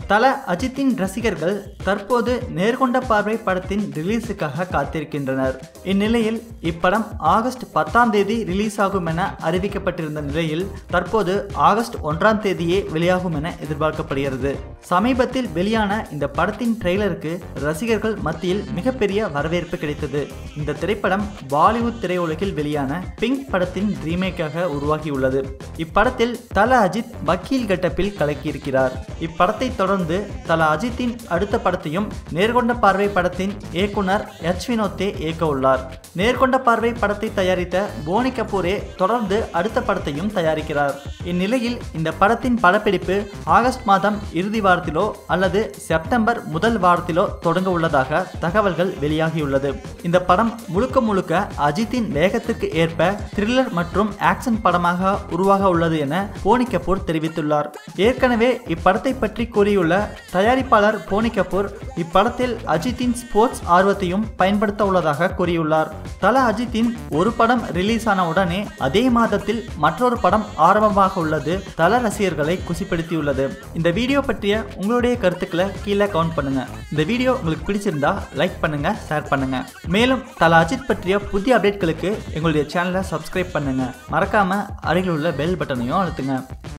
தல அஜித்தின் ரசிகர்கள் தற்போது நேர்கொண்ட பார்வை படத்தின் ரிலீஸுக்காக காத்திருக்கின்றனர் இந்நிலையில் இப்படம் ஆகஸ்ட் பத்தாம் தேதி ரிலீஸ் ஆகும் என அறிவிக்கப்பட்டிருந்த நிலையில் தற்போது ஆகஸ்ட் ஒன்றாம் தேதியே வெளியாகும் என எதிர்பார்க்கப்படுகிறது சமீபத்தில் வெளியான இந்த படத்தின் ட்ரெய்லருக்கு ரசிகர்கள் மத்தியில் மிகப்பெரிய வரவேற்பு கிடைத்தது இந்த திரைப்படம் பாலிவுட் திரையுலகில் வெளியான பிங்க் படத்தின் ரீமேக்காக உருவாகியுள்ளது இப்படத்தில் தல அஜித் வக்கீல் கட்டப்பில் கலக்கியிருக்கிறார் இப்படத்தை தொடர்ந்து தல அஜித்தின் அடுத்த படத்தையும் நேர்கொண்ட பார்வை படத்தின் இயக்குனர் எச் வினோத்தே இயக்க உள்ளார் நேர்கொண்ட பார்வை படத்தை தயாரித்த போனி கபூரே தொடர்ந்து அடுத்த படத்தையும் தயாரிக்கிறார் இந்நிலையில் இந்த படத்தின் படப்பிடிப்பு ஆகஸ்ட் மாதம் இறுதி வாரத்திலோ அல்லது செப்டம்பர் முதல் வாரத்திலோ தொடங்க உள்ளதாக தகவல்கள் வெளியாகியுள்ளது இந்த படம் முழுக்க முழுக்க அஜித்தின் வேகத்துக்கு ஏற்ப த்ரில்லர் மற்றும் ஆக்ஷன் படமாக உருவாக உள்ளது என போனி கபூர் தெரிவித்துள்ளார் ஏற்கனவே இப்படத்தை பற்றி கூறியுள்ள தயாரிப்பாளர் போனி கபூர் இப்படத்தில் அஜித்தின் ஸ்போர்ட்ஸ் ஆர்வத்தையும் பயன்படுத்த உள்ளதாக கூறியுள்ளார் தல அஜித்தின் ஒரு படம் ரிலீஸ் ஆன உடனே அதே மாதத்தில் மற்றொரு படம் ஆரம்பமாக உள்ளது தல ரசிகர்களை குசிப்படுத்தியுள்ளது இந்த வீடியோ பற்றிய உங்களுடைய கருத்துக்களை கீழே கவுண்ட் பண்ணுங்க இந்த வீடியோ உங்களுக்கு பிடிச்சிருந்தா லைக் பண்ணுங்க ஷேர் பண்ணுங்க மேலும் தல அஜித் பற்றிய புதிய அப்டேட்களுக்கு எங்களுடைய சேனலை சப்ஸ்கிரைப் பண்ணுங்க மறக்காம அருகில் உள்ள பெல் பட்டனையும் அழுத்துங்க